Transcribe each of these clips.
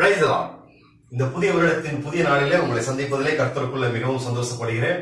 Praise the Lord. இந்த புதிய வருடத்தின் புதிய நாளிலே உங்களை சந்திப்பதிலே கர்த்தருக்குள்ள மிகவும் சந்தோஷப்படுகிறேன்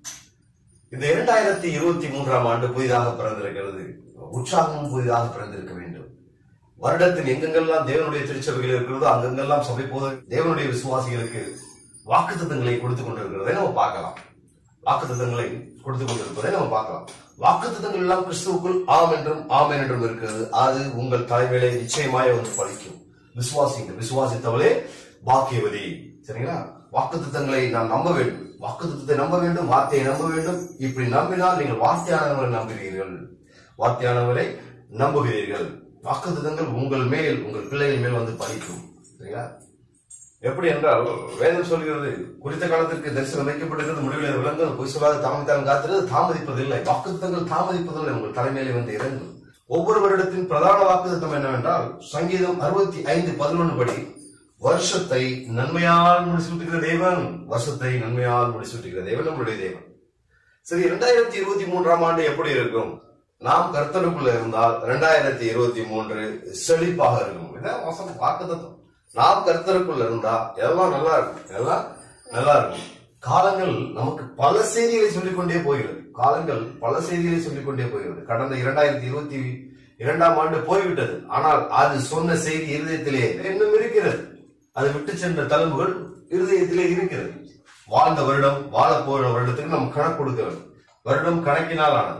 இந்த இரண்டாயிரத்தி இருபத்தி மூன்றாம் ஆண்டு புதிதாக பிறந்திருக்கிறது உற்சாகமும் புதிதாக பிறந்திருக்க வேண்டும் வருடத்தின் எங்கெங்கெல்லாம் தேவனுடைய திருச்சபைகள் இருக்கிறதோ அங்கெங்கெல்லாம் சபை போது தேவனுடைய விசுவாசிகளுக்கு வாக்குத்தத்தங்களை கொடுத்து கொண்டிருக்கிறதை நம்ம பார்க்கலாம் வாக்குத்தத்தங்களை கொடுத்து கொண்டிருப்பதை நம்ம பார்க்கலாம் வாக்குத்தத்தங்கள் எல்லாம் கிறிஸ்துவுக்குள் ஆம் என்றும் ஆம் என்றும் இருக்கிறது அது உங்கள் தலைமையிலே நிச்சயமாய் வந்து பலிக்கும் விசுவாசிங்க விசுவாசித்தவளே பாக்கியவதி சரிங்களா வாக்குத்தத்தங்களை நாம் நம்ப வேண்டும் வாக்குத்தத்தை நம்ப வேண்டும் வார்த்தையை நம்ப வேண்டும் இப்படி நம்பினால் நீங்கள் வார்த்தையானவரை நம்புகிறீர்கள் வார்த்தையானவரை நம்புகிறீர்கள் வாக்குத்தத்தங்கள் உங்கள் மேல் உங்கள் பிள்ளைகள் மேல் வந்து பலிக்கும் சரிங்களா எப்படி என்றால் வேதம் சொல்கிறது குறித்த காலத்திற்கு தரிசனம் வைக்கப்பட்டிருக்கிறது முடிவில் விலங்கு பொய் சொல்லாத தாமதித்தாலும் காத்திருக்கிறது தாமதிப்பதில்லை வாக்குத்தங்கள் தாமதிப்பதில்லை உங்கள் தலைமையிலே வந்து இறங்கும் ஒவ்வொரு வருடத்தின் பிரதான வாக்குத்தம் என்னவென்றால் சங்கீதம் அறுபத்தி ஐந்து பதினொன்று படி வருஷத்தை நன்மையால் முடிசூட்டுகிற தேவன் வருஷத்தை நன்மையால் முடிசூட்டுகிற தேவன் நம்மளுடைய தேவன் சரி இரண்டாயிரத்தி இருபத்தி மூன்றாம் ஆண்டு எப்படி இருக்கும் நாம் கர்த்தருக்குள்ள இருந்தால் இரண்டாயிரத்தி இருபத்தி மூன்று செழிப்பாக இருக்கும் இதான் வசனம் வாக்குத்தத்தம் நாம் கர்த்தருக்குள்ள இருந்தா எல்லாம் நல்லா இருக்கும் எல்லாம் நல்லா இருக்கும் காலங்கள் நமக்கு பல செய்திகளை சொல்லிக்கொண்டே போகிறது காலங்கள் பல செய்திகளை சொல்லிக்கொண்டே போகிறது கடந்த இரண்டாயிரத்தி இருபத்தி இரண்டாம் ஆண்டு போய்விட்டது ஆனால் அது சொன்ன செய்தி இருதயத்திலே இன்னும் இருக்கிறது அது விட்டு சென்ற தழும்புகள் இருதயத்திலே இருக்கிறது வாழ்ந்த வருடம் வாழ போற வருடத்துக்கு நம்ம கணக்கு கொடுக்க வேண்டும் வருடம் கணக்கினால் ஆனது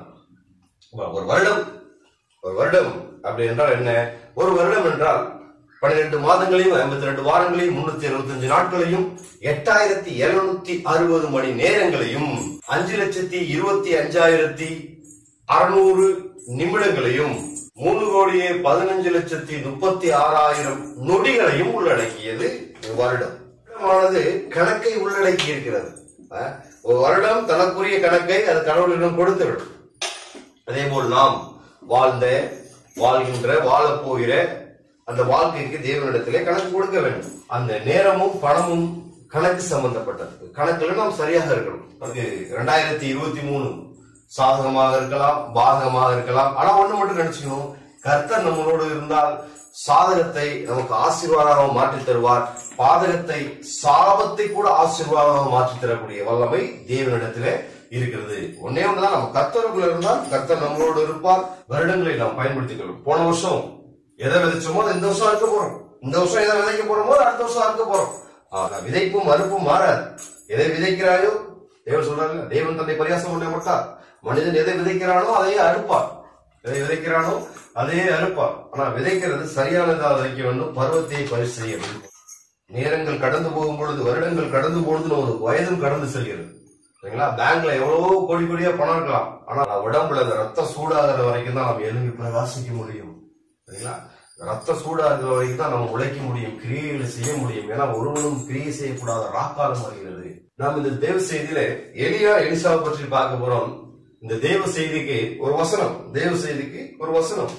ஒரு வருடம் ஒரு வருடம் அப்படி என்றால் என்ன ஒரு வருடம் என்றால் பன்னிரெண்டு மாதங்களையும் ஐம்பத்தி ரெண்டு வாரங்களையும் முன்னூத்தி இருபத்தஞ்சு நாட்களையும் எட்டாயிரத்தி எழுநூத்தி அறுபது மணி நேரங்களையும் அஞ்சு லட்சத்தி இருபத்தி அஞ்சாயிரத்தி அறுநூறு நிமிடங்களையும் மூணு கோடியே பதினஞ்சு லட்சத்தி முப்பத்தி ஆறாயிரம் நொடிகளையும் உள்ளடக்கியது ஒரு வருடம் வருடமானது கணக்கை உள்ளடக்கி இருக்கிறது அஹ், ஒரு வருடம் தனக்குரிய கணக்கை அது கடவுளிடம் கொடுத்து விடும் அதே போல் நாம் வாழ்ந்த வாழ்கின்ற வாழப் போகிற அந்த வாழ்க்கைக்கு தேவனிடத்திலே கணக்கு கொடுக்க வேண்டும் அந்த நேரமும் பணமும் கணக்கு சம்பந்தப்பட்டது கணக்குல நாம் சரியாக இருக்கணும் அது ரெண்டாயிரத்தி இருபத்தி மூணு சாதகமாக இருக்கலாம் பாதகமாக இருக்கலாம் ஆனா ஒண்ணு மட்டும் நினைச்சுக்கணும் கர்த்தர் நம்மளோடு இருந்தால் சாதகத்தை நமக்கு ஆசீர்வாதமாக மாற்றி தருவார் பாதகத்தை சாபத்தை கூட ஆசீர்வாதமாக மாற்றி தரக்கூடிய வல்லமை தேவனிடத்திலே இருக்கிறது ஒன்னே ஒண்ணுதான் நம்ம கர்த்தருக்குள்ள இருந்தால் கர்த்தர் நம்மளோடு இருப்பார் வருடங்களை நாம் பயன்படுத்திக் கொள்ளும் போன வருஷம் எதை விதைச்சோமோ அதை இந்த வருஷம் அறுக்க போறோம் இந்த வருஷம் எதை விதைக்க போறோமோ அதை அடுத்த வருஷம் அறுக்க போறோம் ஆனா விதைப்பும் மறுப்பும் மாறாது எதை விதைக்கிறாயோ தேவன் சொல்றாங்க தேவன் தன்னை பரியாசம் பண்ண மாட்டார் மனிதன் எதை விதைக்கிறானோ அதையே அறுப்பார் எதை விதைக்கிறானோ அதையே அறுப்பார் ஆனா விதைக்கிறது சரியானதா விதைக்க வேண்டும் பருவத்தை பரிசு செய்ய வேண்டும் நேரங்கள் கடந்து போகும் பொழுது வருடங்கள் கடந்து பொழுது நமக்கு வயதும் கடந்து செல்கிறது சரிங்களா பேங்க்ல எவ்வளவோ கோடி கோடியா பணம் இருக்கலாம் ஆனா உடம்புல அந்த ரத்தம் சூடாகிற வரைக்கும் தான் நம்ம எழும்பி பிரகாசிக்க முடியும் சரிங்களா ரத்த சூடா இருக்கிற வரைக்கும் தான் நம்ம உழைக்க முடியும் கிரியைகளை செய்ய முடியும் ஏன்னா ஒருவனும் கிரியை செய்யக்கூடாத ராக்காலம் வருகிறது நாம் இந்த தேவ செய்தியில எலியா எலிசாவை பற்றி பார்க்க போறோம் இந்த தேவ செய்திக்கு ஒரு வசனம் தேவ செய்திக்கு ஒரு வசனம்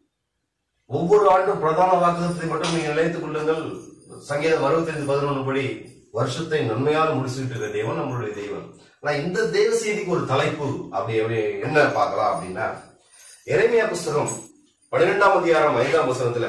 ஒவ்வொரு ஆண்டும் பிரதான வாக்குதத்தை மட்டும் நீங்கள் நினைத்துக் கொள்ளுங்கள் சங்கீதம் அறுபத்தைந்து பதினொன்று படி வருஷத்தை நன்மையால் முடிச்சுட்டு தேவன் நம்மளுடைய தெய்வம் ஆனா இந்த தேவ செய்திக்கு ஒரு தலைப்பு அப்படி அப்படி என்ன பார்க்கலாம் அப்படின்னா எரேமியா புஸ்தகம் பன்னிரெண்டாம் அதிகாரம் ஐந்தாம் வசனத்துல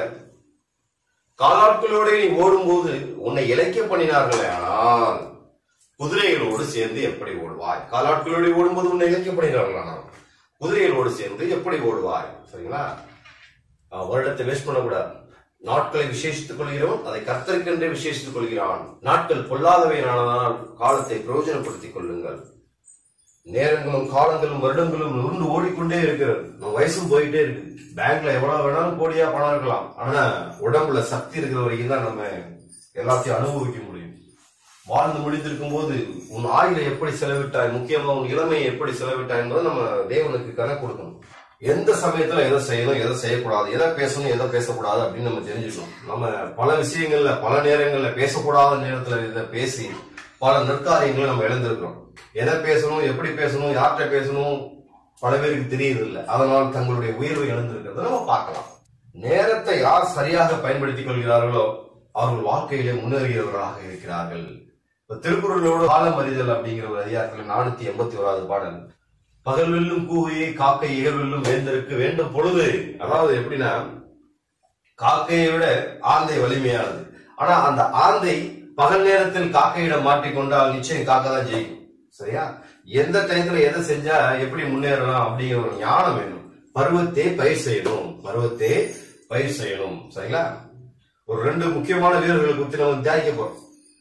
காலாட்களோட நீ ஓடும்போது உன்னை இழைக்க பண்ணினார்களே ஆனால் குதிரைகளோடு சேர்ந்து எப்படி ஓடுவாய் காலாட்களோடு ஓடும்போது உன்னை இழைக்க பண்ணினார்கள் ஆனால் குதிரைகளோடு சேர்ந்து எப்படி ஓடுவாய் சரிங்களா அஹ் வருடத்தை வேஸ்ட் பண்ணக்கூடாது நாட்களை விசேஷித்துக் கொள்கிறவன் அதை கர்த்தருக்கென்றே விசேஷித்துக் கொள்கிறான் நாட்கள் பொல்லாதவையானால் காலத்தை பிரயோஜனப்படுத்திக் கொள்ளுங்கள் நேரங்களும் காலங்களும் வருடங்களும் உருண்டு ஓடிக்கொண்டே இருக்கிறது நம்ம வயசும் போயிட்டே இருக்கு பேங்க்ல எவ்வளவு வேணாலும் கோடியா பணம் இருக்கலாம் ஆனா உடம்புல சக்தி இருக்கிற வரைக்கும் தான் நம்ம எல்லாத்தையும் அனுபவிக்க முடியும் வாழ்ந்து முடிந்திருக்கும் போது உன் ஆயுளை எப்படி செலவிட்டாய் முக்கியமா உன் இளமையை எப்படி செலவிட்டாய் என்பதை நம்ம தேவனுக்கு கணக்கு கொடுக்கணும் எந்த சமயத்துல எதை செய்யணும் எதை செய்யக்கூடாது எதை பேசணும் எதை பேசக்கூடாது அப்படின்னு நம்ம தெரிஞ்சுக்கணும் நம்ம பல விஷயங்கள்ல பல நேரங்கள்ல பேசக்கூடாத நேரத்துல இதை பேசி பல நற்காரியங்களை நம்ம இழந்திருக்கிறோம் எதை பேசணும் எப்படி பேசணும் யார்கிட்ட பேசணும் பல பேருக்கு தெரியுது இல்லை அதனால் தங்களுடைய உயர்வை இழந்திருக்கிறத நம்ம பார்க்கலாம் நேரத்தை யார் சரியாக பயன்படுத்திக் கொள்கிறார்களோ அவர்கள் வாழ்க்கையிலே முன்னேறுகிறவர்களாக இருக்கிறார்கள் இப்ப திருக்குறளோடு காலம் அறிதல் அப்படிங்கிற ஒரு அதிகாரத்துல நானூத்தி எண்பத்தி ஓராவது பாடல் பகல் வெல்லும் கூவையை காக்கை இகழ் வெல்லும் வேந்தருக்கு வேண்டும் பொழுது அதாவது எப்படின்னா காக்கையை விட ஆந்தை வலிமையானது ஆனா அந்த ஆந்தை பகல் நேரத்தில் காக்கையிடம் மாட்டிக்கொண்டால் நிச்சயம் காக்க தான் ஜெயிக்கும் சரியா எந்த டயத்துல எதை செஞ்சா எப்படி முன்னேறலாம் அப்படிங்கிற ஒரு ஞானம் வேணும் பருவத்தே பயிர் செய்யணும் பருவத்தே பயிர் செய்யணும் சரிங்களா ஒரு ரெண்டு முக்கியமான வீரர்களை குறித்து நம்ம தியானிக்க போறோம்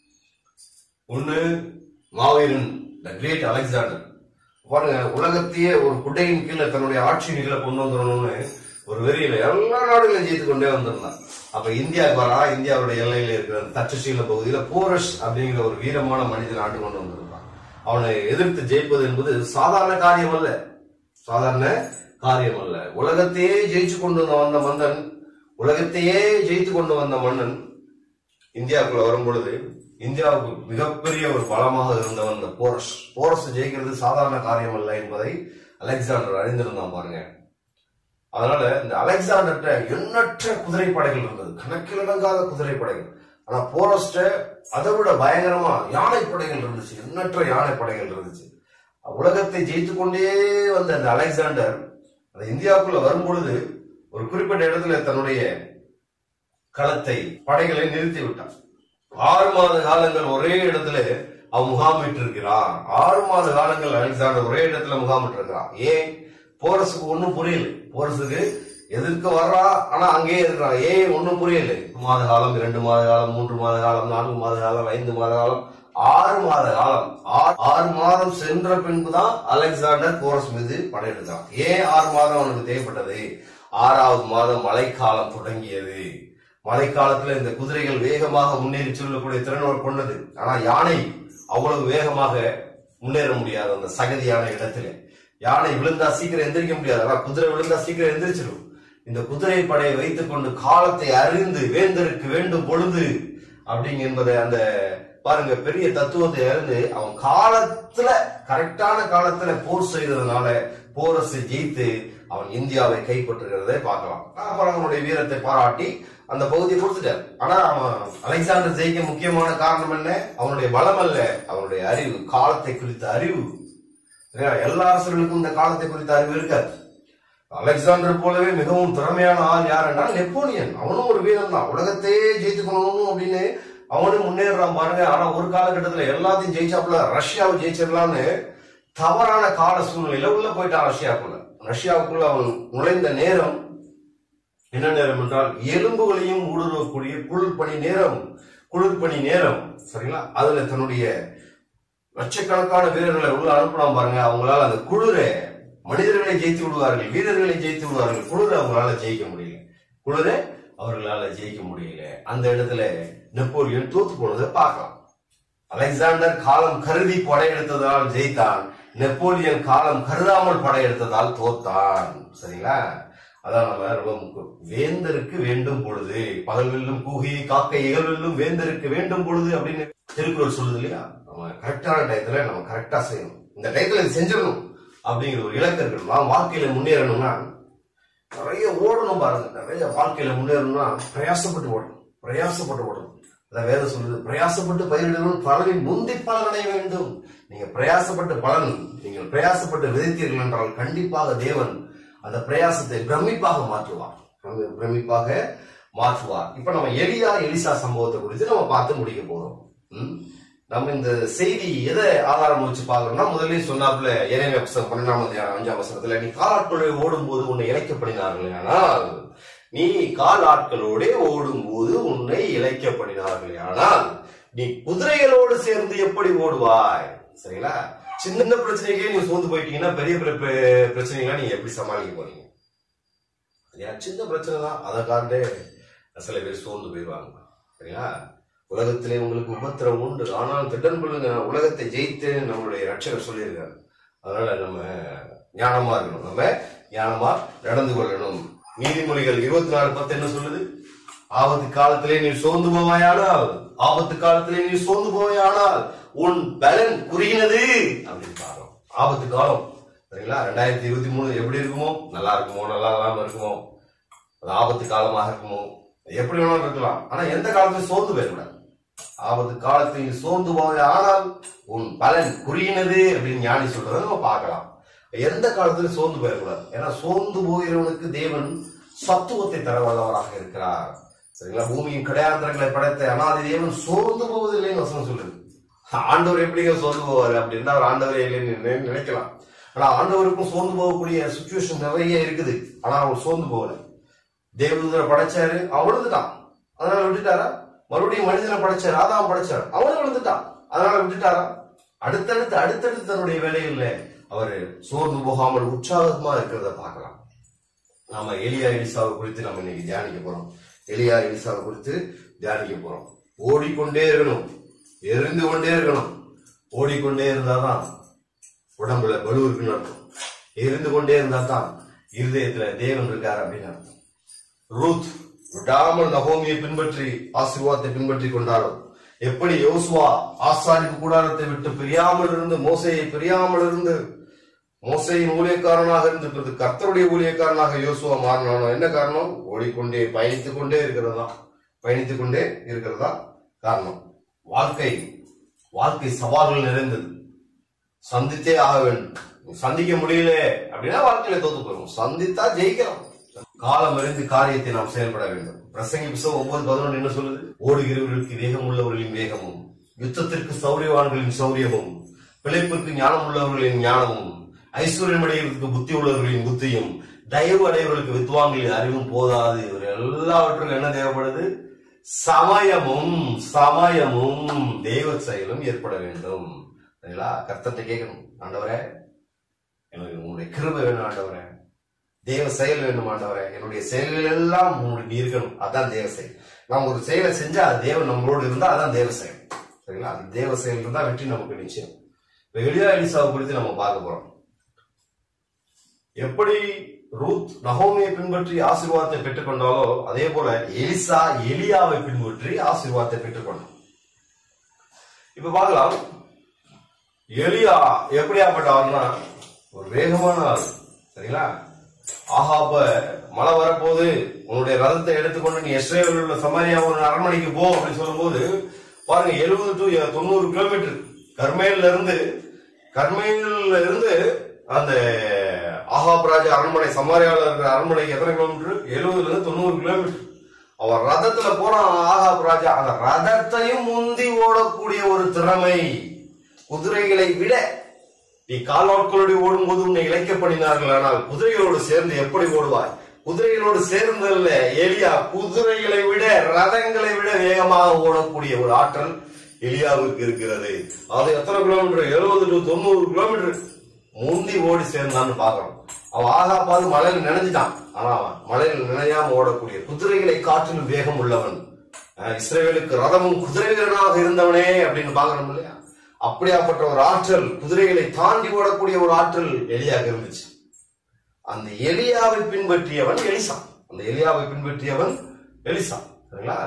ஒண்ணு மாவீரன் த கிரேட் அலெக்சாண்டர் பாருங்க உலகத்தையே ஒரு குட்டையின் கீழே தன்னுடைய ஆட்சியின் கீழே கொண்டு வந்துடணும்னு ஒரு வெறியில எல்லா நாடுகளையும் ஜெயித்து கொண்டே வந்திருந்தான் அப்ப இந்தியாவுக்கு வரா இந்தியாவுடைய எல்லையில இருக்கிற அந்த தட்சசீல பகுதியில போரஸ் அப்படிங்கிற ஒரு வீரமான மனிதன் ஆண்டு கொண்டு வந்திருந்தான் அவனை எதிர்த்து ஜெயிப்பது என்பது சாதாரண காரியம் அல்ல சாதாரண காரியம் அல்ல உலகத்தையே ஜெயிச்சு கொண்டு வந்த வந்த மன்னன் உலகத்தையே ஜெயித்து கொண்டு வந்த மன்னன் இந்தியாவுக்குள்ள வரும் பொழுது இந்தியாவுக்கு மிகப்பெரிய ஒரு பலமாக இருந்தவன் இந்த போரஸ் போரஸ் ஜெயிக்கிறது சாதாரண காரியம் அல்ல என்பதை அலெக்சாண்டர் அறிந்திருந்தான் பாருங்க அதனால இந்த அலெக்சாண்டர்ட்ட எண்ணற்ற குதிரை படைகள் இருந்தது கணக்கிலடங்காத குதிரை படைகள் ஆனா போரஸ்ட அதை விட பயங்கரமா யானை படைகள் இருந்துச்சு எண்ணற்ற யானை படைகள் இருந்துச்சு உலகத்தை ஜெயித்து கொண்டே வந்த அந்த அலெக்சாண்டர் அந்த இந்தியாவுக்குள்ள வரும் பொழுது ஒரு குறிப்பிட்ட இடத்துல தன்னுடைய களத்தை படைகளை நிறுத்தி விட்டான் ஆறு மாத காலங்கள் ஒரே இடத்துல அவன் முகாமிட்டு இருக்கிறான் ஆறு மாத காலங்கள் அலெக்சாண்டர் ஒரே இடத்துல முகாமிட்டு இருக்கிறான் ஏன் போரஸுக்கு ஒண்ணும் புரியல போரஸுக்கு எதிர்க்க வர்றா ஆனா அங்கேயே இருக்கிறான் ஏன் ஒண்ணும் புரியல ஒரு மாத காலம் இரண்டு மாத காலம் மூன்று மாத காலம் நான்கு மாத காலம் ஐந்து மாத காலம் ஆறு மாத காலம் ஆ- ஆறு மாதம் சென்ற பின்புதான் அலெக்சாண்டர் போரஸ் மீது படையெடுத்தான் ஏன் ஆறு மாதம் அவனுக்கு தேவைப்பட்டது ஆறாவது மாதம் மழைக்காலம் தொடங்கியது மழைக்காலத்துல இந்த குதிரைகள் வேகமாக முன்னேறி செல்லக்கூடிய திறனோடு கொண்டது ஆனா யானை அவ்வளவு வேகமாக முன்னேற முடியாது அந்த சகதியான இடத்துல யானை விழுந்தா சீக்கிரம் எந்திரிக்க முடியாது ஆனா குதிரை விழுந்தா சீக்கிரம் எந்திரிச்சிடும் இந்த குதிரை படையை வைத்துக் கொண்டு காலத்தை அறிந்து வேந்தருக்கு வேண்டும் பொழுது அப்படிங்க என்பதை அந்த பாருங்க பெரிய தத்துவத்தை அறிந்து அவன் காலத்துல கரெக்டான காலத்துல போர் செய்ததுனால போரஸை ஜெயித்து அவன் இந்தியாவை கைப்பற்றுகிறதை பார்க்கலாம் அப்புறம் அவனுடைய வீரத்தை பாராட்டி அந்த பகுதியை கொடுத்துட்டார் ஆனா அவன் அலெக்சாண்டர் ஜெயிக்க முக்கியமான காரணம் என்ன அவனுடைய பலம் அல்ல அவனுடைய அறிவு காலத்தை குறித்த அறிவு சரியா? எல்லா அரசர்களுக்கும் இந்த காலத்தை குறித்த அறிவு இருக்காது அலெக்சாண்டர் போலவே மிகவும் திறமையான ஆள் யார் என்றால் நெப்போலியன் அவனும் ஒரு வீரன் தான் உலகத்தையே ஜெயித்துக்கணும் அப்படின்னு அவனும் முன்னேறான் பாருங்க ஆனா ஒரு காலகட்டத்துல எல்லாத்தையும் ஜெயிச்சாப்புல ரஷ்யாவை ஜெயிச்சிடலாம்னு தவறான கால சூழ்நிலையில உள்ள போயிட்டான் ரஷ்யாவுக்குள்ள ரஷ்யாவுக்குள்ள அவன் நுழைந்த நேரம் என்ன நேரம் என்றால் எலும்புகளையும் ஊடுருவக்கூடிய குளிர் பனி நேரம் குளிர் பனி நேரம் சரிங்களா அதுல தன்னுடைய லட்சக்கணக்கான வீரர்களை உள்ள அனுப்பினான் பாருங்க அவங்களால அந்த குளிரை மனிதர்களை ஜெயித்து விடுவார்கள் வீரர்களை ஜெயித்து விடுவார்கள் குளிரை அவங்களால ஜெயிக்க முடியல குளிரை அவர்களால ஜெயிக்க முடியல அந்த இடத்துல நெப்போலியன் தோத்து போனதை பார்க்கலாம் அலெக்சாண்டர் காலம் கருதி படையெடுத்ததால் ஜெயித்தான் நெப்போலியன் காலம் கருதாமல் படையெடுத்ததால் தோத்தான் சரிங்களா அதான் நம்ம ரொம்ப முக்கியம் வேந்தருக்கு வேண்டும் பொழுது பகல் வெல்லும் கூகி காக்கை இகல் வெல்லும் வேந்தருக்கு வேண்டும் பொழுது அப்படின்னு திருக்குறள் சொல்லுது இல்லையா நம்ம கரெக்டான டயத்துல நம்ம கரெக்டா செய்யணும் இந்த டயத்துல இது செஞ்சிடணும் அப்படிங்கிற ஒரு இலக்கு இருக்கணும் நான் வாழ்க்கையில முன்னேறணும்னா நிறைய ஓடணும் பாருங்க நிறைய வாழ்க்கையில முன்னேறணும்னா பிரயாசப்பட்டு ஓடணும் பிரயாசப்பட்டு ஓடணும் அதான் வேதம் சொல்லுது பிரயாசப்பட்டு பயிரிடணும் பலனின் முந்தி பலன் அடைய வேண்டும் நீங்க பிரயாசப்பட்டு பலன் நீங்கள் பிரயாசப்பட்டு விதைத்தீர்கள் என்றால் கண்டிப்பாக தேவன் அந்த பிரயாசத்தை பிரமிப்பாக மாற்றுவார் பிரமி- பிரமிப்பாக மாற்றுவார் இப்ப நம்ம எலியா எலிசா சம்பவத்தை குறித்து நம்ம பார்த்து முடிக்க போறோம் ம்? நம்ம இந்த செய்தி எதை ஆதாரம் வச்சு பார்க்கறோம்னா முதல்ல சொன்னாப்புல இறைமை புஸ்தகம் பன்னெண்டாம் அதிகாரம் அஞ்சாம் வசனத்துல நீ காலாட்களோடு ஓடும்போது உன்னை இழைக்கப்படினார்கள் ஆனால் நீ கால் ஆட்களோடே ஓடும்போது உன்னை இழைக்கப்படினார்கள் ஆனால் நீ குதிரைகளோடு சேர்ந்து எப்படி ஓடுவாய் சரிங்களா சின்ன பிரச்சனைக்கே நீங்க சோர்ந்து போயிட்டீங்கன்னா பெரிய பெரிய பெ- பிரச்சனைகளை நீங்க எப்படி சமாளிக்க போறீங்க சரியா சின்ன பிரச்சனை தான் அதை காண்டே சில பேர் சோர்ந்து போயிடுவாங்க சரிங்களா உலகத்திலே உங்களுக்கு உபத்திரம் உண்டு ஆனால் திட்டம் கொள்ளுங்க நான் உலகத்தை ஜெயித்து நம்மளுடைய ரட்சகர் சொல்லியிருக்காரு அதனால நம்ம ஞானமா இருக்கணும் நம்ம ஞானமா நடந்து கொள்ளணும் நீதிமொழிகள் இருபத்தி நாலு பத்து என்ன சொல்லுது ஆபத்து காலத்திலே நீ சோர்ந்து போவாயானால் ஆபத்து காலத்திலே நீ சோர்ந்து போவாயானால் உன் பலன் குறுகினது அப்படின்னு பாருங்க ஆபத்து காலம் சரிங்களா ரெண்டாயிரத்தி இருபத்தி மூணு எப்படி இருக்குமோ நல்லா இருக்குமோ நல்லா இல்லாம இருக்குமோ அது ஆபத்து காலமாக இருக்குமோ எப்படி வேணாலும் இருக்கலாம் ஆனா எந்த காலத்திலும் சோர்ந்து போயிடக்கூடாது ஆபத்து காலத்தில் நீ சோர்ந்து போவே ஆனால் உன் பலன் குறுகினது அப்படின்னு ஞானி சொல்றதை நம்ம பார்க்கலாம் எந்த காலத்திலும் சோர்ந்து போயிடக்கூடாது ஏன்னா சோர்ந்து போகிறவனுக்கு தேவன் சத்துவத்தை தர வல்லவராக இருக்கிறார் சரிங்களா பூமியின் கிடையாந்திரங்களை படைத்த அனாதி தேவன் சோர்ந்து போவதில்லைன்னு வசனம் சொல்லுது ஆண்டவர் எப்படிங்க சோர்ந்து போவாரு அப்படின்னா அவர் ஆண்டவரே இல்லைன்னு நினை- நினைக்கலாம் ஆனா ஆண்டவருக்கும் சோர்ந்து போகக்கூடிய சுச்சுவேஷன் நிறைய இருக்குது ஆனா அவர் சோர்ந்து போகல தேவதூதரை படைச்சாரு அவன் விழுந்துட்டான் அதனால விட்டுட்டாரா மறுபடியும் மனிதனை படைச்சாரு அதான் படைச்சாரு அவனும் விழுந்துட்டான் அதனால விட்டுட்டாரா அடுத்தடுத்து அடுத்தடுத்து தன்னுடைய வேலைகள்ல அவர் சோர்ந்து போகாமல் உற்சாகமா இருக்கிறத பார்க்கலாம் நாம எலியா எலிசாவை குறித்து நம்ம இன்னைக்கு தியானிக்க போறோம் எலியா எலிசாவை குறித்து தியானிக்க போறோம் ஓடிக்கொண்டே இருக்கணும் எரிந்து கொண்டே இருக்கணும் ஓடிக்கொண்டே இருந்தாதான் உடம்புல வலு இருக்குன்னு அர்த்தம் எரிந்து கொண்டே இருந்தா தான் இருதயத்துல தேவன் இருக்காரு அப்படின்னு அர்த்தம் ரூத் விடாமல் நகோமியை பின்பற்றி ஆசீர்வாதத்தை பின்பற்றி கொண்டாலும் எப்படி யோசுவா ஆசாரிப்பு கூடாரத்தை விட்டு பிரியாமல் இருந்து மோசையை பிரியாமல் இருந்து மோசையின் ஊழியக்காரனாக இருந்திருக்கிறது கர்த்தருடைய ஊழியக்காரனாக யோசுவா மாறினானோ என்ன காரணம் ஓடிக்கொண்டே பயணித்துக் கொண்டே இருக்கிறதா பயணித்துக் கொண்டே இருக்கிறதா காரணம் வாழ்க்கை வாழ்க்கை சவால்கள் நிறைந்தது சந்தித்தே ஆக வேண்டும் சந்திக்க முடியல அப்படின்னா வாழ்க்கையில தோத்து போயிடும் சந்தித்தா ஜெயிக்கலாம் காலம் அறிந்து காரியத்தை நாம் செயல்பட வேண்டும் பிரசங்கி புத்தகம் ஒன்பது பதினொன்று என்ன சொல்லுது ஓடுகிறவர்களுக்கு வேகம் உள்ளவர்களின் வேகமும் யுத்தத்திற்கு சௌரியவான்களின் சௌரியமும் பிழைப்பிற்கு ஞானம் உள்ளவர்களின் ஞானமும் ஐஸ்வர்யம் அடைவதற்கு புத்தி உள்ளவர்களின் புத்தியும் தயவு அடைவர்களுக்கு வித்வான்களின் அறிவும் போதாது இவர் எல்லாவற்றுக்கும் என்ன தேவைப்படுது சமயமும் சமயமும் தெய்வ செயலும் ஏற்பட வேண்டும் சரிங்களா கர்த்தத்தை கேட்கணும் ஆண்டவரே எனக்கு உங்களுடைய கிருபை வேணும் ஆண்டவரே தேவ செயல் வேண்டும் ஆண்டவரே என்னுடைய செயல்கள் எல்லாம் உங்களுக்கு இருக்கணும் அதான் தேவ செயல் நாம் ஒரு செயலை செஞ்சா அது தேவன் நம்மளோடு இருந்தா அதான் தேவ செயல் சரிங்களா அந்த தேவ செயல் இருந்தா வெற்றி நமக்கு நிச்சயம் இப்ப எளியா எலிசாவை குறித்து நம்ம பார்க்க போறோம் எப்படி ரூத் நகோமியை பின்பற்றி ஆசீர்வாதத்தை பெற்றுக்கொண்டாலோ அதே போல எலிசா எலியாவை பின்பற்றி ஆசீர்வாதத்தை பெற்றுக்கொண்டான் இப்ப பார்க்கலாம் எலியா எப்படியாப்பட்ட ஆள்னா ஒரு வேகமான ஆள் சரிங்களா ஆஹாப்ப மழை வரப்போகுது உன்னுடைய ரதத்தை எடுத்துக்கொண்டு நீ எஸ்ரேவில் உள்ள சமாரியா ஒரு அரண்மனைக்கு போ அப்படின்னு சொல்லும்போது பாருங்க எழுபது டு தொண்ணூறு கிலோமீட்டர் கர்மேல்ல இருந்து கர்மேல்ல இருந்து அந்த ஆஹாப் ராஜா அரண்மனை சமாரியாவில் இருக்கிற அரண்மனைக்கு எத்தனை கிலோமீட்டர் எழுபதுல இருந்து தொண்ணூறு கிலோமீட்டர் அவன் ரதத்துல போறான் ஆகாப் ராஜா அந்த ரதத்தையும் முந்தி ஓடக்கூடிய ஒரு திறமை குதிரைகளை விட நீ கால்வாட்களோடு ஓடும்போது உன்னை இழைக்கப்படினார்கள் ஆனால் குதிரைகளோடு சேர்ந்து எப்படி ஓடுவாய் குதிரைகளோடு சேர்ந்தல்ல எலியா குதிரைகளை விட ரதங்களை விட வேகமாக ஓடக்கூடிய ஒரு ஆற்றல் எலியாவுக்கு இருக்கிறது அது எத்தனை கிலோமீட்டர் எழுபது டு தொண்ணூறு கிலோமீட்டர் முந்தி ஓடி சேர்ந்தான்னு பாக்குறோம் அவன் ஆகா பார்த்து மலையில நினைஞ்சிட்டான் ஆனா அவன் மலையில நினையாம ஓடக்கூடிய குதிரைகளை காற்றிலும் வேகம் உள்ளவன் அஹ் இஸ்ரேலுக்கு ரதமும் குதிரை வீரனாக இருந்தவனே அப்படின்னு பாக்குறோம் இல்லையா அப்படியாப்பட்ட ஒரு ஆற்றல் குதிரைகளை தாண்டி ஓடக்கூடிய ஒரு ஆற்றல் எலியாக இருந்துச்சு அந்த எலியாவை பின்பற்றியவன் எலிசா அந்த எலியாவை பின்பற்றியவன் எலிசா சரிங்களா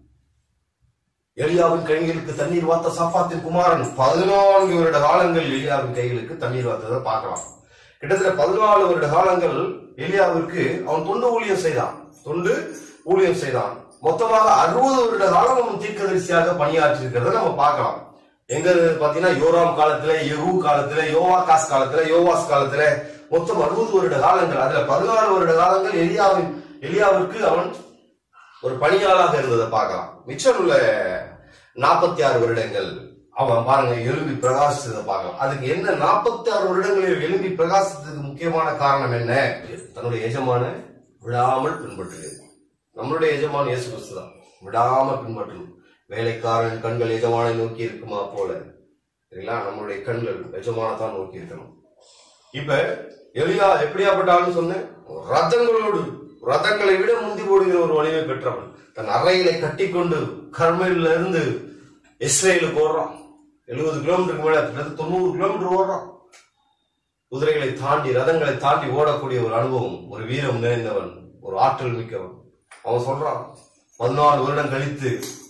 எலியாவின் கைகளுக்கு தண்ணீர் வார்த்த சாப்பாத்தின் குமாரன் பதினான்கு வருட காலங்கள் எலியாவின் கைகளுக்கு தண்ணீர் வார்த்ததை பார்க்கலாம் கிட்டத்தட்ட பதினாலு வருட காலங்கள் எலியாவிற்கு அவன் தொண்டு ஊழியம் செய்தான் தொண்டு ஊழியம் செய்தான் மொத்தமாக அறுபது வருட காலம் அவன் தீர்க்கதரிசியாக பணியாற்றி இருக்கிறத நம்ம பார்க்கலாம் எங்க பாத்தீங்கன்னா யோராம் காலத்துல யெகூ காலத்துல யோவாகாஸ் காலத்துல யோவாஸ் காலத்துல மொத்தம் அறுபது வருட காலங்கள் அதுல பதினாறு வருட காலங்கள் எலியாவின் எலியாவிற்கு அவன் ஒரு பணியாளாக இருந்ததை பார்க்கலாம் மிச்சம் உள்ள நாற்பத்தி ஆறு வருடங்கள் அவன் பாருங்க எழும்பி பிரகாசித்ததை பார்க்கலாம் அதுக்கு என்ன நாற்பத்தி ஆறு வருடங்களில் எழும்பி பிரகாசித்ததுக்கு முக்கியமான காரணம் என்ன தன்னுடைய எஜமான விடாமல் பின்பற்றுகிறது நம்மளுடைய எஜமான் இயேசு கிறிஸ்து தான் விடாம பின்பற்றணும் வேலைக்காரன் கண்கள் எஜமானை நோக்கி இருக்குமா போல சரிங்களா நம்மளுடைய கண்கள் எஜமான தான் நோக்கி இருக்கணும் இப்ப எலியா எப்படியாப்பட்டாலும் சொன்னேன் ரதங்களோடு ரதங்களை விட முந்தி போடுகிற ஒரு வலிமை பெற்றவன் தன் அறையில கட்டிக்கொண்டு கர்மையில இருந்து இஸ்ரேலுக்கு ஓடுறான் எழுபது கிலோமீட்டருக்கு மேல கிட்டத்தட்ட தொண்ணூறு கிலோமீட்டர் ஓடுறான் குதிரைகளை தாண்டி ரதங்களை தாண்டி ஓடக்கூடிய ஒரு அனுபவம் ஒரு வீரம் நிறைந்தவன் ஒரு ஆற்றல் மிக்கவன் அவன் சொல்றான் பதினாலு வருடம் கழித்து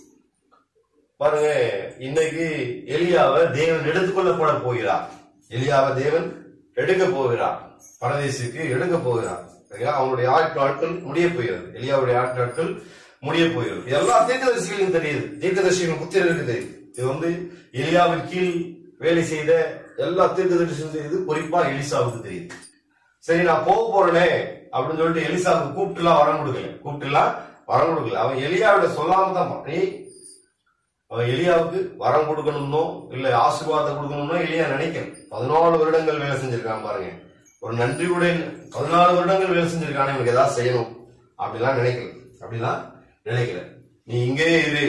பாருங்க இன்னைக்கு எலியாவை தேவன் எடுத்துக்கொள்ளப்பட போகிறார் எலியாவை தேவன் எடுக்க போகிறார் பரதேசிக்கு எடுக்க போகிறார் சரிங்களா? அவனுடைய ஆட்கள் நாட்கள் முடிய போகிறது எலியாவுடைய ஆட்கள் நாட்கள் முடிய போகிறது இது எல்லா தீர்க்கதரிசிகளுக்கும் தெரியுது தீர்க்கதரிசிகள் புத்திரருக்கு தெரியுது இது வந்து எலியாவின் கீழ் வேலை செய்த எல்லா தீர்க்கதரிசிகளும் தெரியுது குறிப்பா எலிசாவுக்கு தெரியுது சரி நான் போக போறேனே அப்படின்னு சொல்லிட்டு எலிசாவுக்கு கூப்பிட்டுலாம் வரம் கொடுக்கல கூப்பிட்டுலாம் வரம் கொடுக்கல அவன் எலியாவிட சொல்லாம தான் போனான். ஏய் அவன் எலியாவுக்கு வரம் கொடுக்கணும்னோ இல்ல ஆசீர்வாதம் கொடுக்கணும்னோ எலியா நினைக்கல பதினாலு வருடங்கள் வேலை செஞ்சிருக்கான் பாருங்க ஒரு நன்றி கூட இல்ல பதினாலு வருடங்கள் வேலை செஞ்சிருக்கானே இவனுக்கு ஏதாவது செய்யணும் அப்படிலாம் நினைக்கல அப்படிலாம் நினைக்கல நீ இங்கே இரு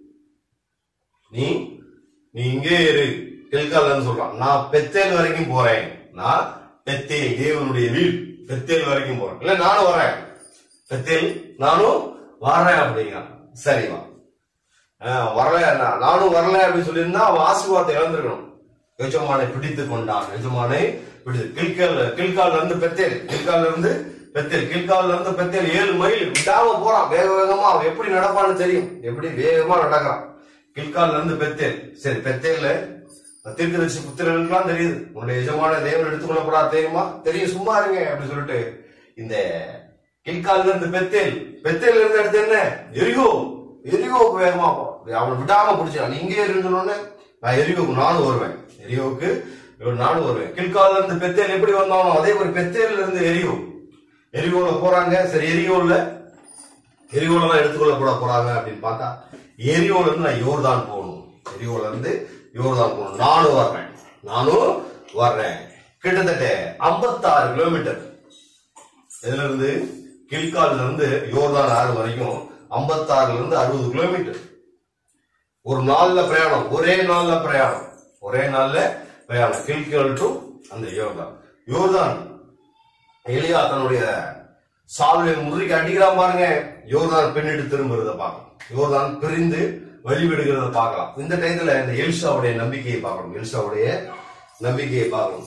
நீ நீ இங்கே இரு கில்காலன்னு சொல்றான் நான் பெத்தேல் வரைக்கும் போறேன் நான் பெத்தேல் தேவனுடைய வீடு பெத்தேல் வரைக்கும் போறேன் இல்ல நானும் வரேன் பெத்தேல் நானும் வரேன் அப்படிங்கிறான் சரி வா ஆஹ் வரல நான் நானும் வரல அப்படின்னு சொல்லியிருந்தா அவன் ஆசீர்வாதத்தை இழந்திருக்கணும் எஜமானை பிடித்து கொண்டான் எஜமானை பிடித்து கில்கால் கில்கால்ல இருந்து பெத்தேல் கில்கால்ல இருந்து பெத்தேல் கில்கால்ல இருந்து பெத்தேல் ஏழு மைல் விடாம போறான் வேக வேகமா அவன் எப்படி நடப்பான்னு தெரியும் எப்படி வேகமா நடக்கிறான் கில்கால்ல இருந்து பெத்தேல் சரி பெத்தேல்ல தீர்க்கதரிசி புத்திரர்களுக்கெல்லாம் தெரியுது உன்னுடைய எஜமான தேவன் எடுத்துக்கொள்ளப்படா தெரியுமா தெரியும் சும்மா இருங்க அப்படின்னு சொல்லிட்டு இந்த கில்கால்ல இருந்து பெத்தேல் பெத்தேல்ல இருந்து அடுத்து என்ன எரிகோ எரிகோவுக்கு வேகமா போ அவன் விடாம பிடிச்சான் நீ இங்கே இருந்தோன்னு நான் எரிகோவுக்கு நானும் வருவேன் எரியோவுக்கு இவன் நானும் வருவேன் கில்கால்ல இருந்து பெத்தேல் எப்படி வந்தானோ அதே மாதிரி பெத்தேல்ல இருந்து எரியோ எரிகோல போறாங்க சரி எரியோல எரிகோல தான் எடுத்துக்கொள்ளப்பட போறாங்க அப்படின்னு பார்த்தா எரியோல இருந்து நான் யோர்தான் போகணும் எரியோல இருந்து யோர்தான் போகணும் நானும் வர்றேன் நானும் வர்றேன் கிட்டத்தட்ட 56 கிலோமீட்டர் இதுல இருந்து கில்கால்ல இருந்து யோர்தான் ஆறு வரைக்கும் 56 இருந்து அறுபது கிலோமீட்டர் ஒரு நாள்ல பிரயாணம் ஒரே நாள்ல பிரயாணம் ஒரே நாள்ல பிரயாணம் கில்கால் டு அந்த யோர்தான் யோர்தான் எலியா தன்னுடைய சால்வை முறுக்கி அடிக்கிறான் பாருங்க யோர்தான் பின்னிட்டு திரும்புறத பார்க்கலாம் யோர்தான் பிரிந்து வழிவிடுகிறத பார்க்கலாம் இந்த டயத்துல இந்த எலிஷாவுடைய நம்பிக்கையை பார்க்கணும் எலிஷாவுடைய நம்பிக்கையை பார்க்கணும்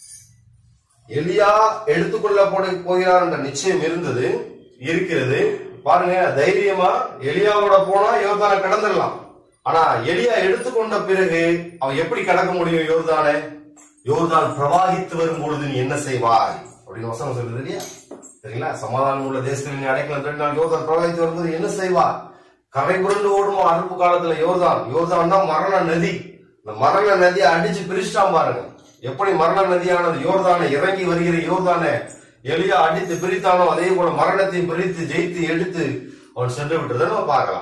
எலியா எடுத்துக்கொள்ள போட- போகிறார் என்ற நிச்சயம் இருந்தது இருக்கிறது பாருங்க தைரியமா எலியாவோட போனா யோர்தானை கடந்துடலாம் ஆனா எலியா எடுத்துக்கொண்ட பிறகு அவன் எப்படி கடக்க முடியும் யோர்தானை யோர்தான் பிரவாகித்து வரும் பொழுது நீ என்ன செய்வாய் அப்படின்னு வசனம் சொல்லுது இல்லையா சரிங்களா சமாதானம் உள்ள தேசத்தில் நீ அடைக்கலம் தேடினால் யோர்தான் பிரவாகித்து வரும்போது என்ன செய்வார் கரை புரண்டு ஓடுமா அறுப்பு காலத்துல யோர்தான் யோர்தான் தான் மரண நதி இந்த மரண நதியை அடிச்சு பிரிச்சுட்டான் பாருங்க எப்படி மரண நதியானது யோர்தானை இறங்கி வருகிற யோர்தானை எலியா அடித்து பிரித்தானோ அதே போல மரணத்தையும் பிரித்து ஜெயித்து எடுத்து அவன் சென்று விட்டதை நம்ம பார்க்கலாம்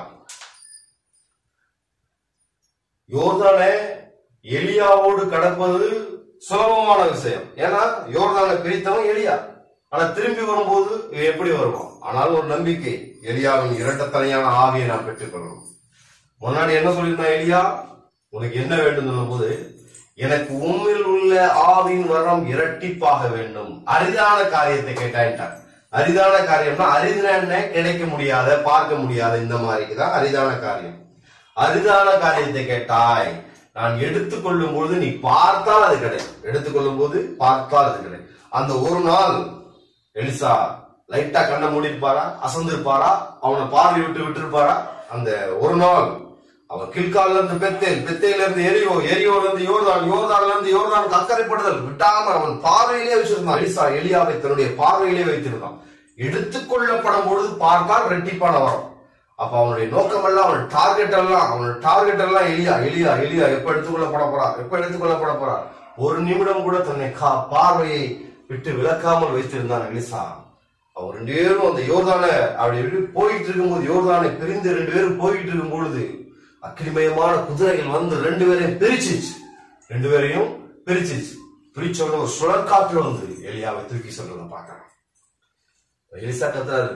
யோர்தானை எலியாவோடு கடப்பது சுலபமான விஷயம் ஏன்னா யோர்தானை பிரித்தவன் எலியா ஆனா திரும்பி வரும்போது இவன் எப்படி வருவான் ஆனால் ஒரு நம்பிக்கை எலியாவின் இரட்டத்தனையான ஆவியை நான் பெற்றுக்கொள்ளணும் முன்னாடி என்ன சொல்லியிருந்தான் எலியா உனக்கு என்ன வேண்டும் சொல்லும்போது எனக்கு உண்மையில் உள்ள ஆவியின் வரம் இரட்டிப்பாக வேண்டும் அரிதான காரியத்தை கேட்டாயிட்டான் அரிதான காரியம்னா அரிதான என்ன கிடைக்க முடியாத பார்க்க முடியாத இந்த மாதிரிக்கு தான் அரிதான காரியம் அரிதான காரியத்தை கேட்டாய் நான் எடுத்துக்கொள்ளும் பொழுது நீ பார்த்தால் அது கிடைக்கும் எடுத்துக்கொள்ளும் போது பார்த்தால் அது கிடைக்கும் அந்த ஒரு நாள் எலிசா லைட்டா கண்ணை மூடிருப்பாரா அசந்திருப்பாரா அவனை பார்வை விட்டு விட்டிருப்பாரா அந்த ஒரு நாள் அவன் கில்கால்ல இருந்து பெத்தேல் பெத்தேல இருந்து எரியோ எரியோல இருந்து யோர்தான் யோர்தான்ல இருந்து யோர்தான் அக்கறைப்படுதல் விட்டாம அவன் பார்வையிலே வச்சிருந்தான் எலிசா எலியாவை தன்னுடைய பார்வையிலே வைத்திருந்தான் எடுத்துக்கொள்ளப்படும் பொழுது பார்த்தால் ரெட்டிப்பான வரும் அப்ப அவனுடைய நோக்கம் எல்லாம் அவன் டார்கெட் எல்லாம் அவனோட டார்கெட் எல்லாம் எலியா எலியா எலியா எப்ப எடுத்துக்கொள்ளப்பட போறார் எப்ப எடுத்துக்கொள்ளப்பட போறார் ஒரு நிமிடம் கூட தன்னை கா பார்வையை விட்டு விலக்காமல் வைத்திருந்தான் எலிசா அவர் ரெண்டு பேரும் அந்த யோர்தான அப்படி இப்படி போயிட்டு இருக்கும்போது யோர்தானை பிரிந்து ரெண்டு பேரும் போயிட்டு இருக்கும் பொழுது அக்கினிமயமான குதிரைகள் வந்து ரெண்டு பேரையும் பிரிச்சிச்சு ரெண்டு பேரையும் பிரிச்சிச்சு பிரிச்ச உடனே ஒரு சுழற்காற்று வந்து எலியாவை தூக்கி சொல்றத பார்க்கறான் எலிசா கத்துறாரு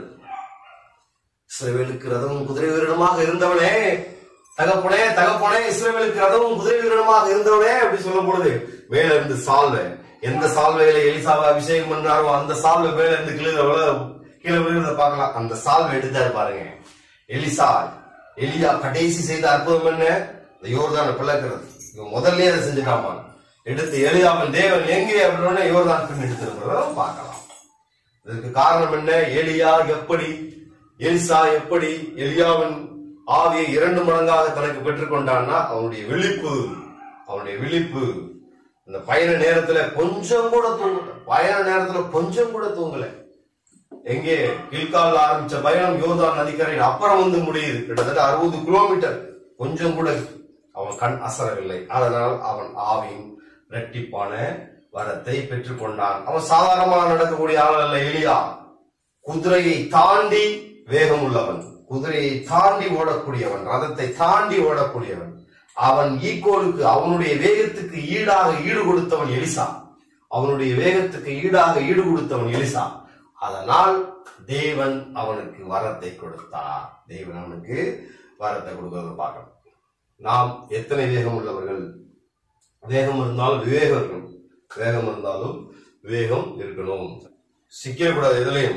இஸ்ரவேலுக்கு ரதமும் குதிரை வீரனுமாக இருந்தவனே தகப்பனே தகப்பனே இஸ்ரவேலுக்கு ரதமும் குதிரை வீரனுமாக இருந்தவனே அப்படி சொல்லும் பொழுது மேல இருந்து சால்வை எந்த சால்வையில எலிசாவை அபிஷேகம் பண்றாரோ அந்த சால்வை மேல இருந்து கீழே விழ- கீழே விழுகிறத பார்க்கலாம் அந்த சால்வை எடுத்தாரு பாருங்க எலிசா எலியா கடைசி செய்த அற்புதம் என்ன இந்த யோர்தான பிளக்கிறது இவன் முதல்லயே அதை செஞ்சுட்டான் பாருங்க. எடுத்து எலியாவின் தேவன் எங்கே அப்படின்னு யோர்தான் பின் எடுத்து பார்க்கலாம் இதற்கு காரணம் என்ன எலியா எப்படி எலிசா எப்படி எலியாவின் ஆவியை இரண்டு மடங்காக தனக்கு பெற்றுக்கொண்டான்னா அவனுடைய விழிப்பு அவனுடைய விழிப்பு இந்த பயண நேரத்துல கொஞ்சம் கூட தூங்கல பயண நேரத்துல கொஞ்சம் கூட தூங்கல எங்கே கில்கால்ல ஆரம்பிச்ச பயணம் யோர்தான் நதிக்கரையில் அப்புறம் வந்து முடியுது கிட்டத்தட்ட அறுபது கிலோமீட்டர் கொஞ்சம் கூட அவன் கண் அசரவில்லை அதனால் அவன் ஆவின் இரட்டிப்பான வரத்தை பெற்றுக்கொண்டான் அவன் சாதாரணமாக நடக்கக்கூடிய ஆள் அல்ல எலியா குதிரையை தாண்டி வேகம் உள்ளவன் குதிரையை தாண்டி ஓடக்கூடியவன் ரதத்தை தாண்டி ஓடக்கூடியவன் அவன் ஈக்கோலுக்கு அவனுடைய வேகத்துக்கு ஈடாக ஈடு கொடுத்தவன் எலிசா அவனுடைய வேகத்துக்கு ஈடாக ஈடு கொடுத்தவன் எலிசா அதனால் தேவன் அவனுக்கு வரத்தை கொடுத்தார் தேவன் அவனுக்கு வரத்தை கொடுக்கறத பார்க்கணும் நாம் எத்தனை வேகம் உள்ளவர்கள் வேகம் இருந்தாலும் விவேகம் இருக்கணும் வேகம் இருந்தாலும் விவேகம் இருக்கணும் சிக்கக்கூடாது எதுலயும்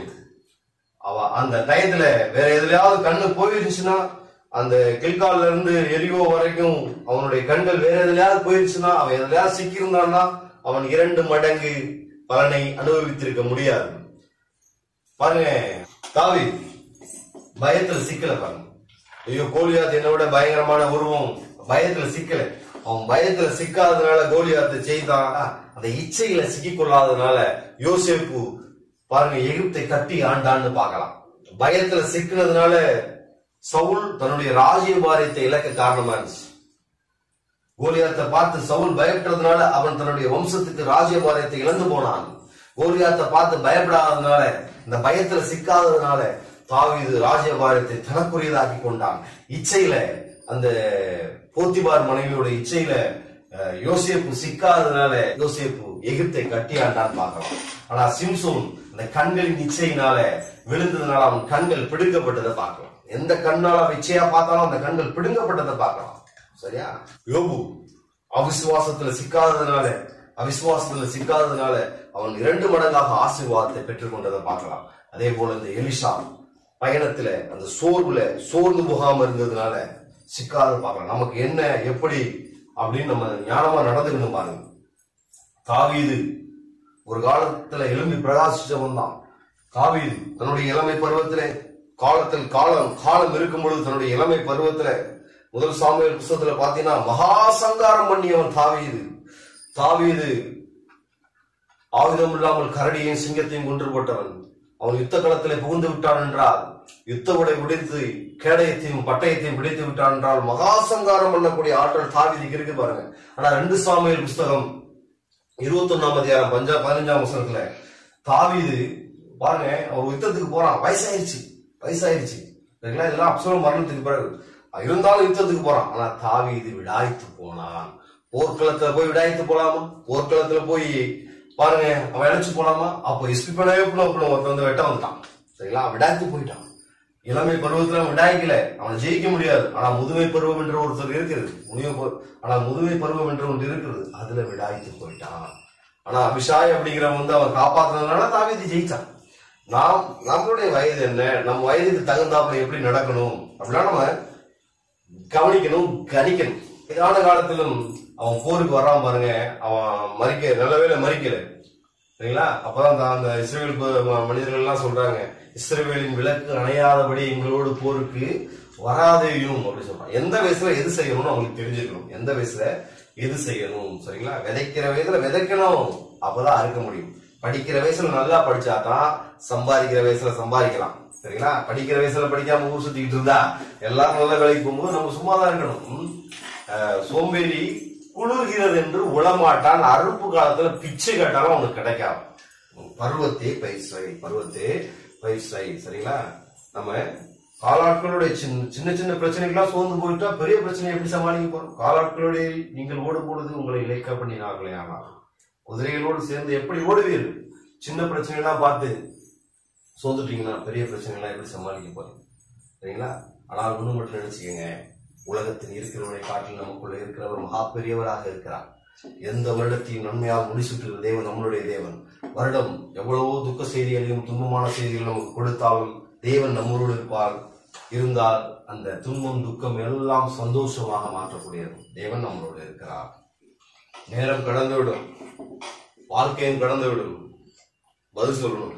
அவ அந்த டயத்துல வேற எதுலயாவது கண்ணு போயிருச்சுன்னா அந்த கில்கால்ல இருந்து எரியோ வரைக்கும் அவனுடைய கண்கள் வேற எதுலயாவது போயிருச்சுன்னா அவன் எதுலயாவது சிக்கியிருந்தான்னா அவன் இரண்டு மடங்கு பலனை அனுபவித்திருக்க முடியாது பாருங்க தாவி பயத்துல சிக்கல பாருங்க ஐயோ கோலியாத் என்னை விட பயங்கரமான உருவம் பயத்துல சிக்கல அவன் பயத்துல சிக்காததுனால கோலியாத்தை செய்தான் அந்த இச்சையில சிக்கிக் கொள்ளாததுனால யோசேப்பு பாருங்க எகிப்தை கட்டி ஆண்டான்னு பார்க்கலாம் பயத்துல சிக்கினதுனால சவுல் தன்னுடைய ராஜ்யபாரியத்தை இழக்க காரணமா இருந்துச்சு கோலியாத்தை பார்த்து சவுல் பயப்படுறதுனால அவன் தன்னுடைய வம்சத்துக்கு ராஜ்யபாரியத்தை இழந்து போனான் கோலியாத்தை பார்த்து பயப்படாததுனால இந்த பயத்துல சிக்காததுனால தாவீது ராஜ்யபாரியத்தை தனக்குரியதாக்கி கொண்டான் இச்சையில அந்த போத்திபார் மனைவியோட இச்சையில அஹ், யோசேப்பு சிக்காததுனால யோசேப்பு எகிப்தை கட்டியாண்டான்னு பார்க்கலாம் ஆனா சிம்சோன் அந்த கண்களின் இச்சையினால விழுந்ததுனால அவன் கண்கள் பிடுங்கப்பட்டதை பார்க்கலாம் எந்த கண்ணால அவன் இச்சையா பார்த்தாலும் அந்த கண்கள் பிடுங்கப்பட்டதை பார்க்கலாம் சரியா யோபு அவிசுவாசத்துல சிக்காததுனால அவிசுவாசத்துல சிக்காததுனால அவன் இரண்டு மடங்காக ஆசீர்வாதத்தை பெற்றுக்கொண்டதை பார்க்கலாம் அதே போல இந்த எலிஷா பயணத்துல அந்த சோர்வுல சோர்ந்து போகாம இருந்ததுனால சிக்காத பார்க்கலாம் நமக்கு என்ன எப்படி அப்படின்னு நம்ம ஞானமா நடந்துக்கணும் பாருங்க தாவீது ஒரு காலத்துல எழும்பி பிரகாசிச்சவன் தான் தாவீது தன்னுடைய இளமை பருவத்திலே காலத்தில் காலம் காலம் இருக்கும் பொழுது தன்னுடைய இளமை பருவத்துல முதல் சாமியல் புஸ்தகத்துல பாத்தீங்கன்னா மகா சங்காரம் பண்ணியவன் தாவீது தாவீது ஆயுதம் இல்லாமல் கரடியையும் சிங்கத்தையும் கொன்று போட்டவன் அவன் யுத்த களத்திலே புகுந்து விட்டான் என்றால் யுத்த உடை உடைத்து கேடயத்தையும் பட்டயத்தையும் பிடித்து விட்டான் என்றால் மகா சங்காரம் பண்ணக்கூடிய ஆற்றல் தாவீதுக்கு இருக்கு பாருங்க ஆனா ரெண்டு சாமியல் புஸ்தகம் இருபத்தொன்னாம் அதிகாரம் பஞ்சா பதினஞ்சாம் வசனத்துல தாவீது பாருங்க அவர் யுத்தத்துக்கு போறான் வயசாயிருச்சு வயசாயிருச்சு சரிங்களா இதெல்லாம் அப்சலம் மரணத்துக்கு பிறகு இருந்தாலும் யுத்தத்துக்கு போறான் ஆனா தாவீது விடாய்த்து போனான் போர்க்களத்துல போய் விடாய்த்து போலாமா போர்க்களத்துல போய் பாருங்க அவன் இழைச்சு போலாமா அப்போ இஸ்பிப்பனவே ஒருத்தன் வந்து வெட்ட வந்துட்டான் சரிங்களா விடாய்த்து போயிட்டான் இளமை பருவத்துல அவன் விடாய்க்கல அவனை ஜெயிக்க முடியாது ஆனா முதுமை பருவம் என்று ஒருத்தர் இருக்கிறது முனிய பரு- ஆனா முதுமை பருவம் என்று ஒன்று இருக்கிறது அதுல விடாய்த்து போயிட்டான் ஆனா அபிஷாய் அப்படிங்கிறவன் வந்து அவன் காப்பாத்துனதுனால தாவீது ஜெயிச்சான் நாம் நம்மளுடைய வயது என்ன நம்ம வயதுக்கு தகுந்தாப்புல எப்படி நடக்கணும் அப்படின்னா நம்ம கவனிக்கணும் கணிக்கணும் இதான காலத்திலும் அவன் போருக்கு வராம பாருங்க அவன் மறிக்க நல்லவேளை மறிக்கல சரிங்களா அப்பதான் அந்த- அந்த இஸ்ரேல் மனிதர்கள் எல்லாம் சொல்றாங்க இஸ்ரேலின் விளக்கு அணையாதபடி எங்களோடு போருக்கு வராதேயும் அப்படின்னு சொல்றான் எந்த வயசுல எது செய்யணும்னு அவங்களுக்கு தெரிஞ்சுக்கணும் எந்த வயசுல எது செய்யணும் சரிங்களா விதைக்கிற வயசுல விதைக்கணும் அப்பதான் அறுக்க முடியும் படிக்கிற வயசுல நல்லா படிச்சாதான் சம்பாதிக்கிற வயசுல சம்பாதிக்கலாம் சரிங்களா படிக்கிற வயசுல படிக்காம ஊர் சுத்திக்கிட்டு இருந்தா எல்லாரும் நல்ல வேலைக்கு போகும்போது நம்ம சும்மா தான் இருக்கணும் ம்? அஹ், சோம்பேறி குளிர்கிறது என்று உளமாட்டான் அறுப்பு காலத்துல பிச்சை கேட்டாலும் அவனுக்கு கிடைக்காது பருவத்தே பயிற்சை பருவத்தே பயிற்சை சரிங்களா நம்ம காலாட்களுடைய சின்ன சின்ன சின்ன பிரச்சனைகள்லாம் சோர்ந்து போயிட்டா பெரிய பிரச்சனை எப்படி சமாளிக்க போறோம் காலாட்களுடைய நீங்கள் ஓடும் பொழுது உங்களை இழைக்க பண்ணினார்களே ஆனால் குதிரைகளோடு சேர்ந்து எப்படி ஓடுவீர்கள் சின்ன பிரச்சனைலாம் பார்த்து சோர்ந்துட்டீங்கன்னா பெரிய பிரச்சனைலாம் எப்படி சமாளிக்க போறீங்க சரிங்களா ஆனால் ஒண்ணு மட்டும் நினைச்சுக்கோங்க உலகத்தில் இருக்கிறவனை காட்டில் நமக்குள்ள இருக்கிறவர் மகா பெரியவராக இருக்கிறார் எந்த வருடத்தையும் நன்மையால் முடிசூட்டுகிற தேவன் நம்மளுடைய தேவன் வருடம் எவ்வளவோ துக்க செய்திகளையும் துன்பமான செய்திகள் நமக்கு கொடுத்தாலும் தேவன் நம்மளோடு இருப்பார் இருந்தால் அந்த துன்பம் துக்கம் எல்லாம் சந்தோஷமாக மாற்றக்கூடியது தேவன் நம்மளோடு இருக்கிறார் நேரம் கடந்துவிடும் வாழ்க்கையும் கடந்துவிடும் பதில் சொல்லணும்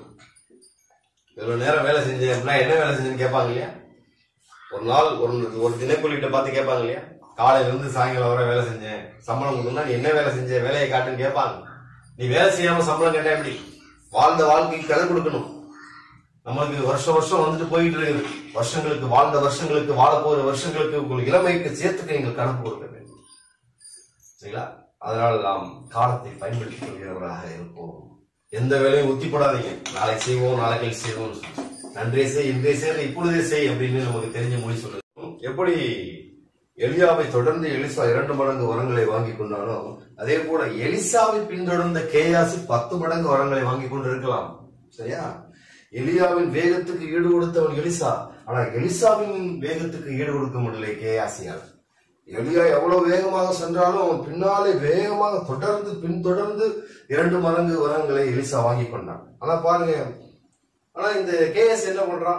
இவ்வளவு நேரம் வேலை செஞ்சேன் அப்படின்னா என்ன வேலை செஞ்சேன்னு கேட்பாங்க இல்லையா ஒரு நாள் ஒரு ஒரு தினக்கூலிகிட்ட பார்த்து கேட்பாங்க இல்லையா காலையில இருந்து சாயங்காலம் வரை வேலை செஞ்சேன் சம்பளம் கொடுத்தா நீ என்ன வேலை செஞ்ச வேலையை காட்டுன்னு கேட்பாங்க நீ வேலை செய்யாம சம்பளம் கேட்டா எப்படி வாழ்ந்த வாழ்க்கைக்கு கதை கொடுக்கணும் நம்மளுக்கு வருஷம் வருஷம் வந்துட்டு போயிட்டு இருக்குது வருஷங்களுக்கு வாழ்ந்த வருஷங்களுக்கு வாழ போகிற வருஷங்களுக்கு உங்கள் இளமைக்கு சேர்த்துக்க நீங்கள் கணக்கு கொடுக்க வேண்டும் சரிங்களா அதனால் நாம் காலத்தை பயன்படுத்திக் கொள்கிறவராக இருப்போம் எந்த வேலையும் ஒத்தி போடாதீங்க நாளைக்கு செய்வோம் நாளைக்கு செய்வோம் நன்றே செய் இன்றே செய் இப்பொழுதே செய் அப்படின்னு நமக்கு தெரிஞ்ச மொழி சொல்லுது எப்படி எலியாவை தொடர்ந்து எலிசா இரண்டு மடங்கு வரங்களை வாங்கி கொண்டானோ அதே போல எலிசாவை பின்தொடர்ந்த கேயாசி பத்து மடங்கு வரங்களை வாங்கி கொண்டிருக்கலாம் சரியா எலியாவின் வேகத்துக்கு ஈடு கொடுத்தவன் எலிசா ஆனா எலிசாவின் வேகத்துக்கு ஈடு கொடுக்க முடியல கேயாசியால் எலியா எவ்வளவு வேகமாக சென்றாலும் அவன் பின்னாலே வேகமாக தொடர்ந்து பின்தொடர்ந்து இரண்டு மடங்கு வரங்களை எலிசா வாங்கி கொண்டான் ஆனா பாருங்க ஆனா இந்த கேஎஸ் என்ன பண்றான்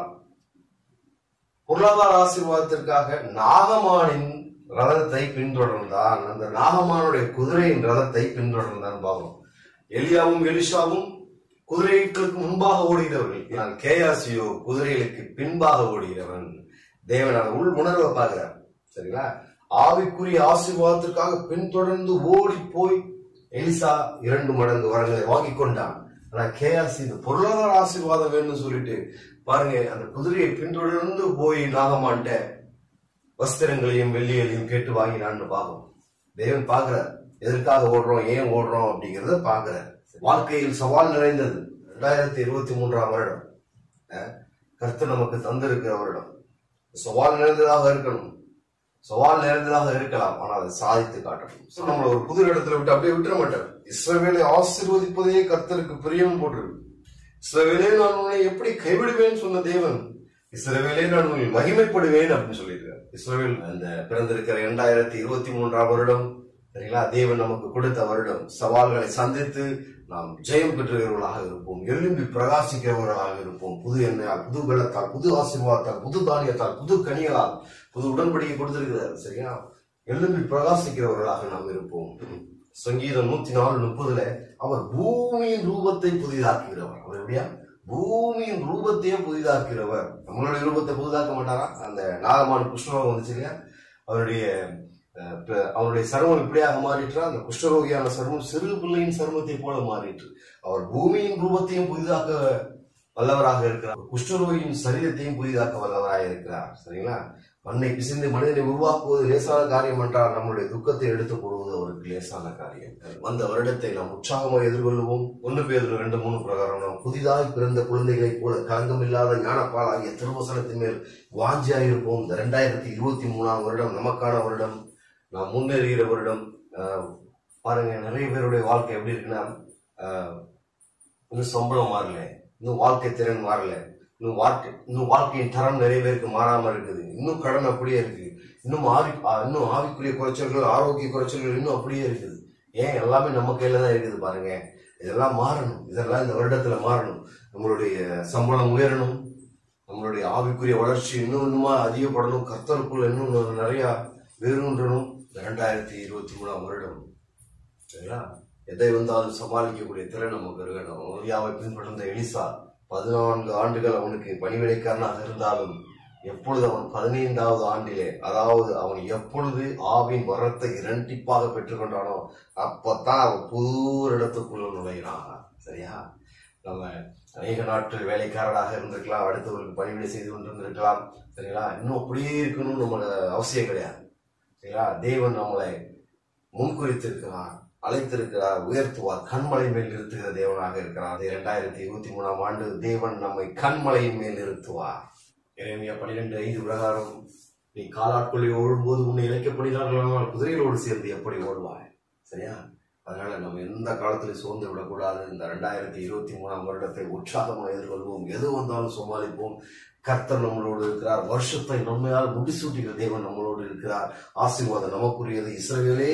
பொருளாதார ஆசீர்வாதத்திற்காக நாகமானின் ரதத்தை பின்தொடர்ந்தான் அந்த நாகமானுடைய குதிரையின் ரதத்தை பின்தொடர்ந்தான் பாவம் எலியாவும் எலிஷாவும் குதிரைகளுக்கு முன்பாக ஓடுகிறவர்கள் நான் கேயாசியோ குதிரைகளுக்கு பின்பாக ஓடுகிறவன் தேவனான உள் உணர்வை பார்க்கிறார் சரிங்களா ஆவிக்குரிய ஆசீர்வாதத்திற்காக பின்தொடர்ந்து ஓடி போய் எலிசா இரண்டு மடங்கு வரங்களை வாங்கி கொண்டான் ஆனா கேஆசி இந்த பொருளாதார ஆசீர்வாதம் வேணும்னு சொல்லிட்டு பாருங்க அந்த குதிரையை பின்தொடர்ந்து போய் நாகமான்ட்ட வஸ்திரங்களையும் வெள்ளிகளையும் கேட்டு வாங்கினான்னு பார்க்கும் தேவன் பார்க்கிறார் எதற்காக ஓடுறோம் ஏன் ஓடுறோம் அப்படிங்கறத பார்க்கிறார் வாழ்க்கையில் சவால் நிறைந்தது ரெண்டாயிரத்தி இருபத்தி மூன்றாம் வருடம் அஹ், கர்த்தர் நமக்கு தந்திருக்கிற வருடம் சவால் நிறைந்ததாக இருக்கணும் சவால் நிறைந்ததாக இருக்கலாம் ஆனால் அதை சாதித்து காட்டணும் So, நம்மள ஒரு புது இடத்துல விட்டு அப்படியே விட்டுற மாட்டார் இஸ்ரவேலை ஆசீர்வதிப்பதே கர்த்தருக்கு பிரியம் போட்டிருக்கு இஸ்ரவேலே நான் உன்னை எப்படி கைவிடுவேன் சொன்ன தேவன் இஸ்ரவேலே நான் உன்னை மகிமைப்படுவேன் அப்படின்னு சொல்லியிருக்கார் இஸ்ரவேல் அந்த பிறந்திருக்கிற இரண்டாயிரத்தி இருபத்தி மூன்றாம் வருடம் சரிங்களா தேவன் நமக்கு கொடுத்த வருடம் சவால்களை சந்தித்து நாம் ஜெயம் பெற்றுகிறவர்களாக இருப்போம் எழும்பி பிரகாசிக்கிறவர்களாக இருப்போம் புது எண்ணெயால் புது வெள்ளத்தால் புது ஆசீர்வாதத்தால் புது தானியத்தால் புது கனிகளால் புது உடன்படிக்கை கொடுத்திருக்கிறார் சரியா எழும்பி பிரகாசிக்கிறவர்களாக நாம் இருப்போம் சங்கீதம் நூத்தி நாலு முப்பதுல அவர் பூமியின் ரூபத்தை புதிதாக்குகிறவர் அவர் எப்படியா பூமியின் ரூபத்தையே புதிதாக்குகிறவர் நம்மளுடைய ரூபத்தை புதிதாக்க மாட்டாரா அந்த நாகமான குஷ்ணரோகம் வந்துச்சு இல்லையா அவருடைய அஹ், இப்ப அவருடைய சருமம் இப்படியாக மாறிற்றா அந்த குஷ்டரோகியான சருமம் சிறு பிள்ளையின் சருமத்தை போல மாறிற்று அவர் பூமியின் ரூபத்தையும் புதிதாக்க வல்லவராக இருக்கிறார் குஷ்டரோகியின் சரீரத்தையும் புதிதாக்க வல்லவராக இருக்கிறார் சரிங்களா மண்ணை பிசைந்து மனிதனை உருவாக்குவது லேசான காரியம் என்றால் நம்முடைய துக்கத்தை எடுத்துக் கொள்வது அவருக்கு லேசான காரியம் வந்த வருடத்தை நாம் உற்சாகமாக எதிர்கொள்வோம் ஒன்று பேர் ரெண்டு மூணு பிரகாரம் நாம் புதிதாய் பிறந்த குழந்தைகளைப் போல களங்கமில்லாத ஞானப்பாலாகிய திருவசனத்தின் மேல் வாஞ்சியாயிருப்போம் இந்த ரெண்டாயிரத்தி இருபத்தி மூணாம் வருடம் நமக்கான வருடம் நாம் முன்னேறுகிற வருடம் ஆஹ், பாருங்க நிறைய பேருடைய வாழ்க்கை எப்படி இருக்குன்னா ஆஹ், இன்னும் சம்பளம் மாறல இன்னும் வாழ்க்கை திறன் மாறல இன்னும் வாழ்க்கை இன்னும் வாழ்க்கையின் தரம் நிறைய பேருக்கு மாறாம இருக்குது இன்னும் கடன் அப்படியே இருக்கு இன்னும் ஆவி ஆ, இன்னும் ஆவிக்குரிய குறைச்சல்கள் ஆரோக்கிய குறைச்சல்கள் இன்னும் அப்படியே இருக்குது ஏன் எல்லாமே நம்ம கையில தான் இருக்குது பாருங்க இதெல்லாம் மாறணும் இதெல்லாம் இந்த வருடத்துல மாறணும் நம்மளுடைய சம்பளம் உயரணும் நம்மளுடைய ஆவிக்குரிய வளர்ச்சி இன்னும் இன்னுமா அதிகப்படணும் கர்த்தருக்குள்ள இன்னும் நிறைய வேறுன்றணும் இந்த ரெண்டாயிரத்தி இருபத்தி மூணாம் வருடம் சரிங்களா எதை வந்தாலும் சமாளிக்கக்கூடிய திறன் நமக்கு இருக்கணும் ஒலியாவை பின்பற்ற எலிசா பதினான்கு ஆண்டுகள் அவனுக்கு பணிவிடைக்காரனாக இருந்தாலும் எப்பொழுது அவன் பதினைந்தாவது ஆண்டிலே அதாவது அவன் எப்பொழுது ஆவின் வரத்தை இரண்டிப்பாக பெற்றுக்கொண்டானோ அப்பத்தான் அவன் புது இடத்துக்குள்ள நுழையினான் சரியா நம்ம அநேக நாட்கள் வேலைக்காரராக இருந்திருக்கலாம் அடுத்தவர்களுக்கு பணிவிடை செய்து கொண்டிருந்திருக்கலாம் சரிங்களா இன்னும் அப்படியே இருக்கணும்னு நம்மளோட அவசியம் கிடையாது சரிங்களா தேவன் நம்மளை முன்குறித்திருக்கிறார் அழைத்திருக்கிறார் உயர்த்துவார் கண்மலை மேல் நிறுத்துகிற தேவனாக இருக்கிறார் அது இரண்டாயிரத்தி இருபத்தி மூணாம் ஆண்டு தேவன் நம்மை கண்மலையின் மேல் நிறுத்துவார் இறைமையா பன்னிரெண்டு ஐந்து பிரகாரம் நீ காலாட்குள்ளே ஓடும்போது உன்னை இழைக்கப்படுகிறார்களானால் குதிரைகளோடு சேர்ந்து எப்படி ஓடுவாய் சரியா அதனால நம்ம எந்த காலத்திலும் சோர்ந்து விடக்கூடாது இந்த ரெண்டாயிரத்தி இருபத்தி மூணாம் வருடத்தை உற்சாகமாக எதிர்கொள்வோம் எது வந்தாலும் சமாளிப்போம் கர்த்தர் நம்மளோடு இருக்கிறார் வருஷத்தை நம்மையால் முடிசூட்டுகிற தேவன் நம்மளோடு இருக்கிறார் ஆசீர்வாதம் நமக்குரியது இஸ்ரவேலே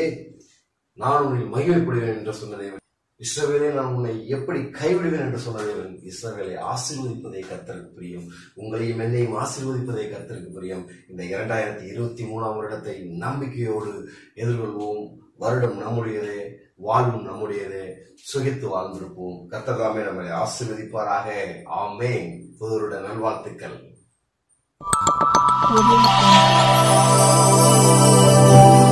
நான் உன்னை மகிமைப்படுவேன் என்று சொன்ன தேவன் இஸ்ரவேலே நான் உன்னை எப்படி கைவிடுவேன் என்று சொன்ன தேவன் இஸ்ரவேலை ஆசீர்வதிப்பதை கர்த்தருக்கு பிரியம் உங்களையும் என்னையும் ஆசீர்வதிப்பதை கர்த்தருக்கு பிரியம் இந்த இரண்டாயிரத்தி இருபத்தி மூணாம் வருடத்தை நம்பிக்கையோடு எதிர்கொள்வோம் வருடம் நம்முடையதே வாழ்வும் நம்முடையதே சுகித்து வாழ்ந்திருப்போம் கர்த்தர் தாமே நம்மளை ஆசீர்வதிப்பாராக ஆமென் புதருட நல்வாழ்த்துக்கள் Audio Jungle.